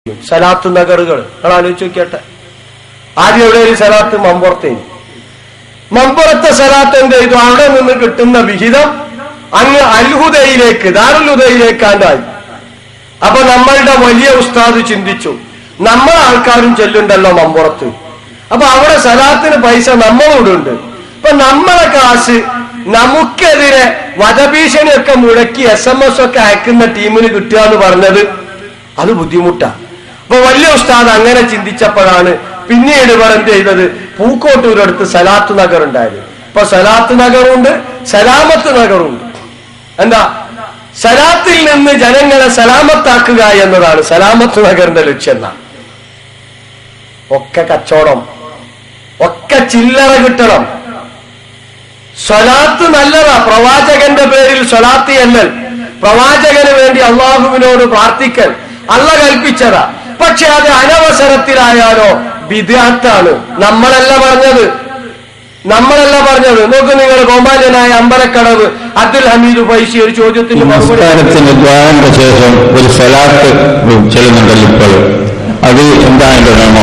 സലാത്ത് നഗറുകൾ നിങ്ങൾ ആലോചിച്ച് നോക്കിയട്ടെ ആദ്യം എവിടെ ഒരു സലാത്ത് മമ്പുറത്തേന് മമ്പുറത്തെ സലാത്ത് എന്ത് ചെയ്തു അവിടെ നിന്ന് കിട്ടുന്ന വിഹിതം അങ്ങ് അൽഹുദയിലേക്ക് ദാറുൽഹുദയിലേക്കാണ്ടായി അപ്പൊ നമ്മളുടെ വലിയ ഉസ്താദ് ചിന്തിച്ചു നമ്മളെ ആൾക്കാരും ചെല്ലുണ്ടല്ലോ മമ്പുറത്ത് അപ്പൊ അവിടെ സലാത്തിന് പൈസ നമ്മളോട് ഉണ്ട് അപ്പൊ നമ്മളെ കാശ് നമുക്കെതിരെ വധഭീഷണിയൊക്കെ മുടക്കി എസ് എം എസ് ഒക്കെ അയക്കുന്ന ടീമിന് കിട്ടുക എന്ന് പറഞ്ഞത് അത് ബുദ്ധിമുട്ടാ അപ്പൊ വലിയ ഉസ്താദ് അങ്ങനെ ചിന്തിച്ചപ്പോഴാണ് പിന്നീട് ഇവർ എന്ത് ചെയ്തത് പൂക്കോട്ടൂരടുത്ത് സലാത്ത് നഗർ ഉണ്ടായത് ഇപ്പൊ സലാത്ത് നഗറുണ്ട് സലാമത്ത് നഗറുണ്ട് എന്താ സലാത്തിൽ നിന്ന് ജനങ്ങളെ സലാമത്താക്കുക എന്നതാണ് സലാമത്ത് നഗറിന്റെ ലക്ഷ്യം എന്നാ ഒക്കെ കച്ചവടം ഒക്കെ ചില്ലറ കിട്ടണം സ്വലാത്ത് നല്ലതാ പ്രവാചകന്റെ പേരിൽ സ്വലാത്ത് എന്നൽ പ്രവാചകന് വേണ്ടി അള്ളാഹുവിനോട് പ്രാർത്ഥിക്കൽ അല്ല കൽപ്പിച്ചതാ പക്ഷെ അത് അനവസരത്തിലായാലോ വിദ്യാർത്ഥാണ് നമ്മളല്ല പറഞ്ഞത് നമ്മളല്ല പറഞ്ഞത് നോക്കൂ നിങ്ങൾ കോമ്പാലനായ അമ്പലക്കടവ് അബ്ദുൽ ഹമീദ് പൈസി ഒരു ചോദ്യത്തിന് മറുപടി നമസ്കാരത്തിന് ദ്വാരന്റെ ശേഷം ഒരു സലാത്ത് ചെല്ലുന്നുണ്ടല്ലോ ഇപ്പോൾ അത് എന്താ എന്റെ നിയമം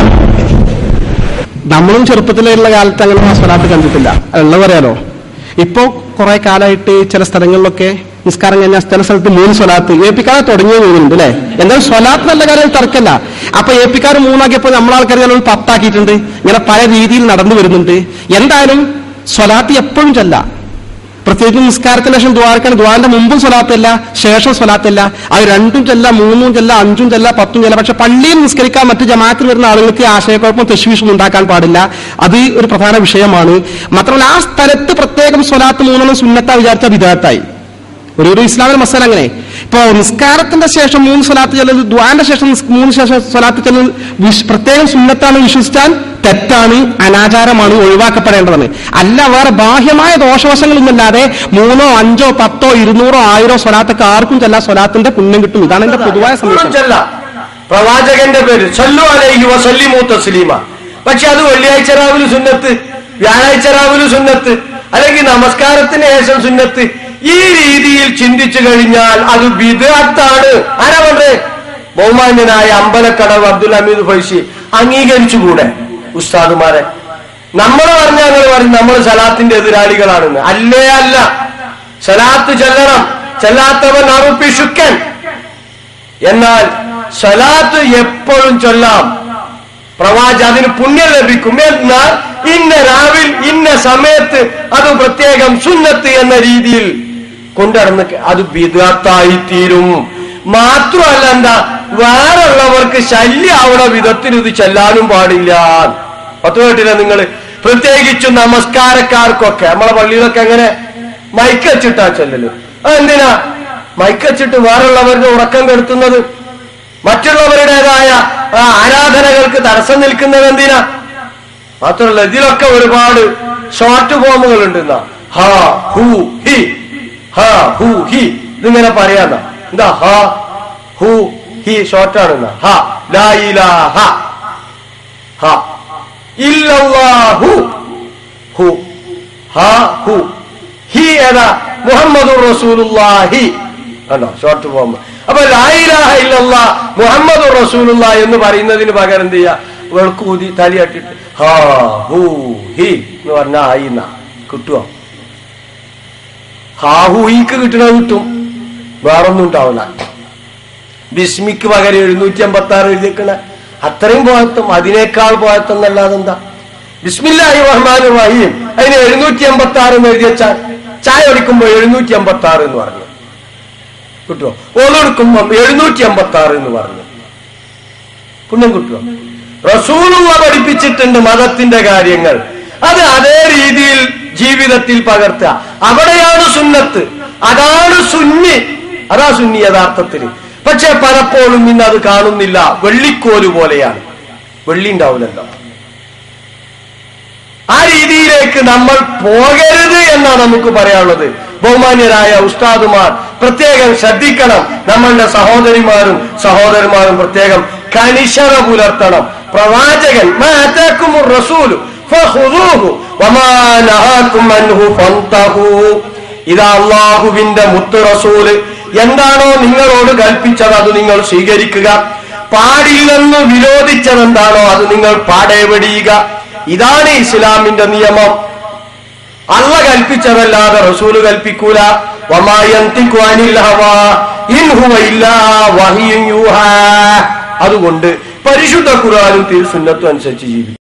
നമ്മളും ചെറുപ്പത്തിലുള്ള കാലത്ത് അങ്ങനെ സ്വലാത്ത് കണ്ടിട്ടില്ല ഉള്ളത് പറയാലോ ഇപ്പോ കുറെ കാലമായിട്ട് ചില സ്ഥലങ്ങളിലൊക്കെ നിസ്കാരം കഴിഞ്ഞാൽ ചില സ്ഥലത്ത് മൂന്ന് സ്വലാത്ത് ഏപ്പിക്കാതെ തുടങ്ങിയ തോന്നുന്നുണ്ട് അല്ലെ എന്തായാലും സ്വലാത്ത് നല്ല കാര്യം തർക്കല്ല അപ്പൊ ഏപ്പിക്കാർ മൂന്നാക്കിയപ്പോൾ നമ്മളാൾക്കാർ ചിലപ്പോൾ പത്താക്കിയിട്ടുണ്ട് ഇങ്ങനെ പല രീതിയിൽ നടന്നു വരുന്നുണ്ട് എന്തായാലും സ്വലാത്ത് എപ്പോഴും ചെല്ല പ്രത്യേകിച്ച് നിസ്കാരത്തിന് ശേഷം ദ്വാരക്കാണ് ദ്വാരന്റെ മുമ്പും സ്വലാത്തല്ല ശേഷം സ്വലാത്തല്ല അത് രണ്ടും ചെല്ല മൂന്നും ചെല്ല അഞ്ചും ചെല്ല പത്തും ചെല്ല പക്ഷെ പള്ളിയിൽ നിസ്കരിക്കാൻ മറ്റ് ജമാത്തിൽ വരുന്ന ആളുകൾക്ക് ആശയക്കുഴപ്പം തെശ്വീഷും ഉണ്ടാക്കാൻ പാടില്ല അത് ഒരു പ്രധാന വിഷയമാണ് മാത്രമല്ല ആ സ്ഥലത്ത് പ്രത്യേകം സ്വലാത്ത് മൂന്നെണ്ണം സുന്നത്ത വിചാരിച്ച വിധാത്തായി ഒരു ഒരു ഇസ്ലാമിക മസാല അങ്ങനെ ഇപ്പോ നിസ്കാരത്തിന്റെ ശേഷം മൂന്ന് സ്വലാത്ത് ചെല്ലൽ ദ്വാന്റെ ശേഷം നിസ് മൂന്ന് ശേഷം സ്വലാത്ത് ചെല്ലൽ വിശ്- പ്രത്യേകം സുന്നത്താണ് വിശ്വസിച്ചാൽ തെറ്റാണ് അനാചാരമാണ് ഒഴിവാക്കപ്പെടേണ്ടതാണ് അല്ല വേറെ ബാഹ്യമായ ദോഷവശങ്ങളൊന്നുമല്ലാതെ മൂന്നോ അഞ്ചോ പത്തോ ഇരുന്നൂറോ ആയിരോ സ്വലാത്തൊക്കെ ആർക്കും ചെല്ലാ സ്വലാത്തിന്റെ പുണ്യം കിട്ടും ഇതാണ് എന്റെ പൊതുവായ എപ്പോഴും സന്ദേശം ചെല്ലാം പ്രവാചകന്റെ പേര് സല്ലു അലൈഹി വസല്ലിമു തസ്ലീമ പക്ഷെ അത് വെള്ളിയാഴ്ച രാവിലെ സുന്നത്ത് വ്യാഴാഴ്ച രാവിലെ സുന്നത്ത് അല്ലെങ്കിൽ നമസ്കാരത്തിന് ശേഷം സുന്നത്ത് ഈ രീതിയിൽ ചിന്തിച്ചു കഴിഞ്ഞാൽ അത് വിദഗ്ധാണ് ആരാ പറഞ്ഞേ ബഹുമാന്യനായ അമ്പലക്കടവ് അബ്ദുൽ ഹമീദ് ഫൈസി അംഗീകരിച്ചുകൂടെ ഉസ്താദുമാരെ നമ്മൾ പറഞ്ഞ അങ്ങനെ പറയും നമ്മൾ സലാത്തിന്റെ എതിരാളികളാണെന്ന് അല്ലേ അല്ല സലാത്ത് ചെല്ലണം ചെല്ലാത്തവൻ അറുപ്പിഷുക്കൻ എന്നാൽ സലാത്ത് എപ്പോഴും ചൊല്ലാം പ്രവാച അതിന് പുണ്യം ലഭിക്കും എന്നാൽ ഇന്ന രാവിൽ ഇന്ന സമയത്ത് അത് പ്രത്യേകം സുന്നത്ത് എന്ന രീതിയിൽ കൊണ്ടുനടന്ന് അത് വിദഗ്ധായി തീരും മാത്രമല്ല എന്താ വേറുള്ളവർക്ക് ശല്യാവണ വിധത്തിൽ ഇത് ചെല്ലാനും പാടില്ല പത്ത് കേട്ടില്ല നിങ്ങൾ പ്രത്യേകിച്ചും നമസ്കാരക്കാർക്കൊക്കെ നമ്മളെ പള്ളിയിലൊക്കെ എങ്ങനെ മൈക്ക് വെച്ചിട്ടാ ചെല്ലല് അതെന്തിനാ മൈക്ക് വെച്ചിട്ട് വേറുള്ളവരുടെ ഉറക്കം കെടുത്തുന്നത് മറ്റുള്ളവരുടേതായ ആ, ആരാധനകൾക്ക് തടസ്സം നിൽക്കുന്നത് എന്തിനാ മാത്രമല്ല ഇതിലൊക്കെ ഒരുപാട് ഷോർട്ട് ഫോമുകൾ ഉണ്ട് എന്നാ ഹാ ഹു ഹി ഹാ ഹു ഹി ഇതിങ്ങനെ പറയാന്ന എന്താ ഹാ ഹു ഹി ഷോർട്ടാണ് എന്നാ ഹാ ലാ ഇലാഹ ഹ ഇല്ലല്ലാഹു ഹു ഹാ ഹു ഹി ഏതാ മുഹമ്മദ് റസൂലുള്ളാഹി കണ്ടോ ഷോർട്ട് ഫോം അപ്പൊ ലായിലാഹ ഇല്ലല്ലാ മുഹമ്മദ് റസൂലുള്ള എന്ന് പറയുന്നതിന് പകരം എന്ത് ചെയ്യാ വെളുക്കൂതി തലയാട്ടിട്ട് ഹാ ഹൂ ഹി എന്ന് പറഞ്ഞാ ആയിന്ന കിട്ടുവോ ഹാ ഹൂ ഹിക്ക് കിട്ടണ കിട്ടും വേറൊന്നും ഉണ്ടാവില്ല ബിസ്മിക്ക് പകരം എഴുന്നൂറ്റി അമ്പത്തി ആറ് എഴുതിയേക്കണ അത്രയും പോയത്തും അതിനേക്കാൾ പോയത്തും എന്നല്ലാതെ എന്താ ബിസ്മില്ലാഹി റഹ്മാൻ റഹീം അതിന് എഴുന്നൂറ്റി അമ്പത്തി ആറ് എന്ന് എഴുതി വെച്ചാൽ ചായ ഒടിക്കുമ്പോ എഴുന്നൂറ്റി അമ്പത്തി ആറ് എന്ന് പറഞ്ഞു കിട്ടുമോ ഓളെടുക്കുമ്പോ എഴുന്നൂറ്റി അമ്പത്തി ആറ് എന്ന് പറഞ്ഞു പുണ്യം കിട്ടുമോ റസൂലുള്ള പഠിപ്പിച്ചിട്ടുണ്ട് മതത്തിന്റെ കാര്യങ്ങൾ അത് അതേ രീതിയിൽ ജീവിതത്തിൽ പകർത്തുക അവിടെയാണ് സുന്നത്ത് അതാണ് സുന്നി അതാ സുന്നി യഥാർത്ഥത്തിൽ പക്ഷെ പലപ്പോഴും ഇന്ന് അത് കാണുന്നില്ല വെള്ളിക്കോല് പോലെയാണ് വെള്ളി ഉണ്ടാവില്ലല്ലോ ആ രീതിയിലേക്ക് നമ്മൾ പോകരുത് എന്നാണ് നമുക്ക് പറയാനുള്ളത് ബഹുമാന്യരായ ഉസ്താദുമാർ പ്രത്യേകം ശ്രദ്ധിക്കണം നമ്മളുടെ സഹോദരിമാരും സഹോദരന്മാരും പ്രത്യേകം കണിശത പുലർത്തണം പ്രവാചകൻ മാ ആതാക്കുമുർ റസൂലു ഫഖുദൂഹു വമാ നഹാകും അൻഹു ഫന്തഹൂ ഇതാ അള്ളാഹുവിന്റെ മുത്ത് റസൂല് എന്താണോ നിങ്ങളോട് കൽപ്പിച്ചത് അത് നിങ്ങൾ സ്വീകരിക്കുക പാടില്ലെന്ന് വിരോധിച്ചതെന്താണോ അത് നിങ്ങൾ പാടെ വെടിയുക ഇതാണ് ഇസ്ലാമിന്റെ നിയമം അള്ള കൽപ്പിച്ചതല്ലാതെ റസൂല് കൽപ്പിക്കൂല വമായന്തിക്കു അനിൽ ഹവാ ഇൻ ഹുവ ഇല്ലാ വഹിയുൻ യൂഹാ. അതുകൊണ്ട് പരിശുദ്ധ ഖുർആനും തിരുസുന്നത്തും അനുസരിച്ച് ജീവിക്കും